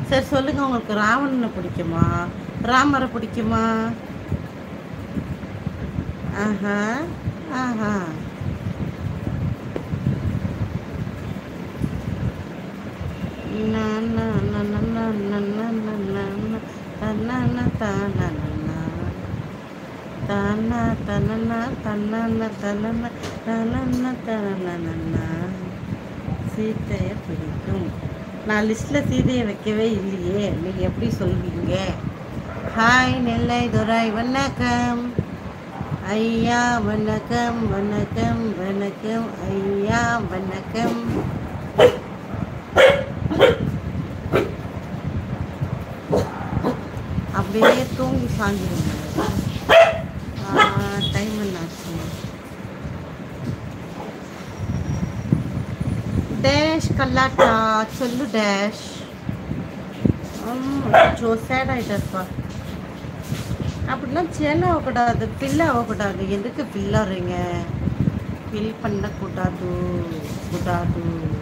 சரி சொல்லுங்க உங்களுக்கு ராவணனை பிடிக்குமா ராமரை பிடிக்குமா ஆஹா ஆஹா நா, நா, நா, நா, நா, நா, நா, நா, நா, நா, தன்னன, தானனன. தானா, தனன, தன்னன, தனன, தனன, தனனனன. சீத்தைய பிடிக்கும் நான் லிஸ்ட்ல சீதையை வைக்கவே இல்லையே நீங்க எப்படி சொல்வீங்க ஹாய் நெல்லை துரை வணக்கம் ஐயா வணக்கம் வணக்கம் வணக்கம் ஐயா வணக்கம் அப்படியே தூங்கி சாஞ்சிருங்க டைம் என்னாச்சு டேஷ் கல்லாட்டா சொல்லு டேஷ் ஜோ சேட் ஆயிட்டாருப்பா அப்படிலாம் சேல் ஆகக்கூடாது பில் ஆகக்கூடாது எதுக்கு பில் ஆடுறீங்க பில் பண்ணக்கூடாது கூடாது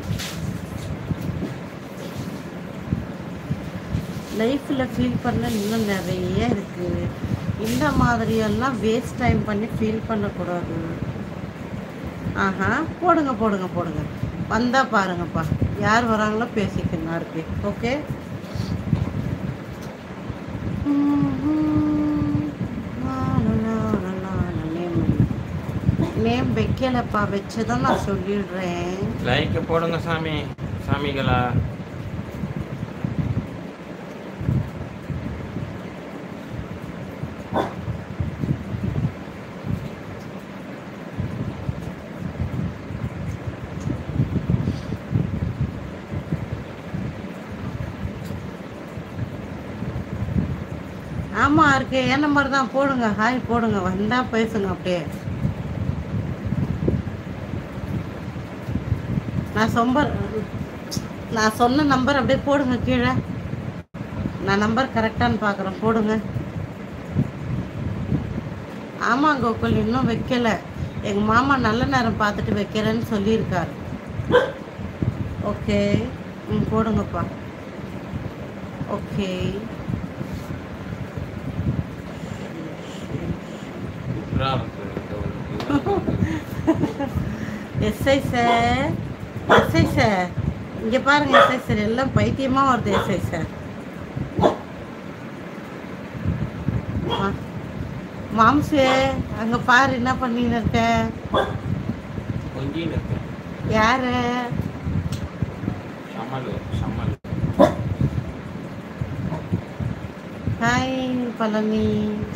லைஃப்பில் ஃபீல் பண்ண இன்னும் நிறைய இருக்குது இந்த மாதிரியெல்லாம் வேஸ்ட் டைம் பண்ணி ஃபீல் பண்ணக்கூடாது ஆஹா போடுங்க போடுங்க போடுங்க வந்தால் பாருங்கப்பா யார் வராங்களோ பேசிக்கணும் இருக்கு ஓகே நேம் வைக்கலப்பா வச்சதான் நான் சொல்லிடுறேன் லைக் போடுங்க சாமி சாமிகளா ஆமா இருக்கு என் நம்பர் தான் போடுங்க ஹாய் போடுங்க வந்தா பேசுங்க அப்படியே நான் சொம்ப நான் சொன்ன நம்பர் அப்படியே போடுங்க கீழே நான் நம்பர் கரெக்டான்னு பார்க்குறேன் போடுங்க ஆமாம் கோகுல் இன்னும் வைக்கல எங்கள் மாமா நல்ல நேரம் பார்த்துட்டு வைக்கிறேன்னு சொல்லியிருக்காரு ஓகே ம் போடுங்கப்பா okay SI sir SI sir இங்கே பாருங்க எஸ்ஐ சார் எல்லாம் பைத்தியமாக வருது எஸ்ஐ சார் மா- மாம்சு அங்கே பாரு என்ன பண்ணின்னு இருக்க கொஞ்சம் இருக்கு யாரு சமல் சமல் ஹாய் பழனி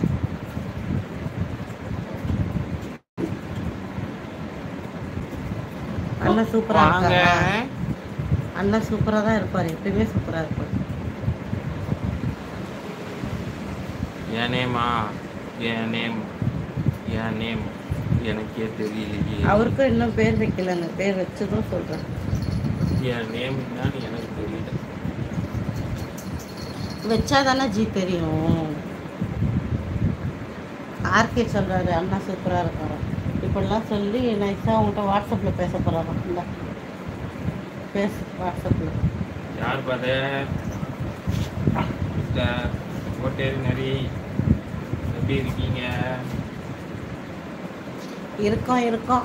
அண்ணன் சூப்பரா வாங்க இருக்காரா அண்ணன் சூப்பரா தான் இருப்பாரு எப்பயுமே சூப்பரா இருப்பாரு என் நேமா என் நேம் என் நேம் எனக்கே தெரியலையே அவருக்கும் இன்னும் பேர் வைக்கலங்க பேர் வச்சதும் சொல்றேன் என் நேம் என்னன்னு எனக்கு தெரியல வச்சாதானே ஜி தெரியும் ஆர்கே சொல்றாரு அண்ணா சூப்பரா இருக்காரு இப்படிலாம் சொல்லி நைஸா உங்கள்கிட்ட வாட்ஸ்அப்ல பேச போறாராம் இந்த பேசு வாட்ஸ்அப்ல யார் பாரு மிஸ்டர் ஓட்டேரி நரி எப்படி இருக்கீங்க இருக்கோம் இருக்கோம்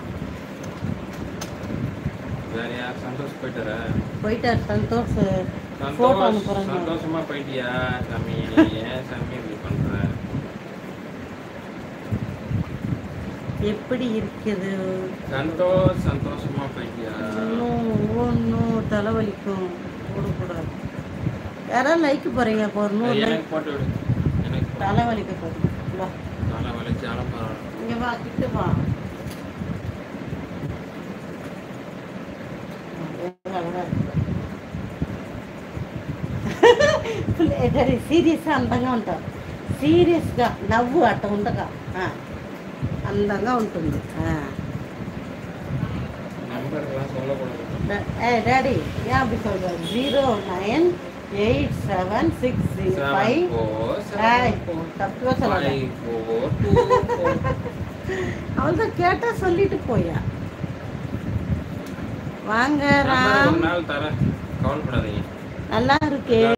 வேற யார் சந்தோஷ் போயிட்டாரா போயிட்டார் சந்தோஷ் ஃபோட்டோ சந்தோஷ் அனுப்புறேன் சந்தோஷமா போயிட்டியா சாமி ஏன் சாமி இப்படி பண்ற எப்படி இருக்குது சந்தோஷ் சந்தோஷமா போயிட்டியா இன்னும் ஒன்றும் தலைவலிக்கும் போடக்கூடாது யாராவது லைக் போறீங்க இப்போ ஒரு நூறு லைக் எனக்கு போட்டு விடு எனக்கு போட்டு விடு. தலைவலிக்க போகுது வா தலை வலிச்சாலும் பரவாயில்ல இங்க வா கிட்ட வா సీరియస్గా అందంగా ఉంటావు సీరియస్గా నవ్వు అట్ట ఉండగా ఆ, అందంగా ఉంటుంది ఆ. நம்பர்லாம் சொல்லக்கூடாது ட- ఏ daddy yeah because zero nine eight seven six five ஏய், தப்புவா சொல்லாத. அவள்தான் கேட்டா சொல்லிட்டு போயா வாங்க ஒரு ராம் நாள் தரேன் கவலைப்படாதீங்க நல்லா இருக்கே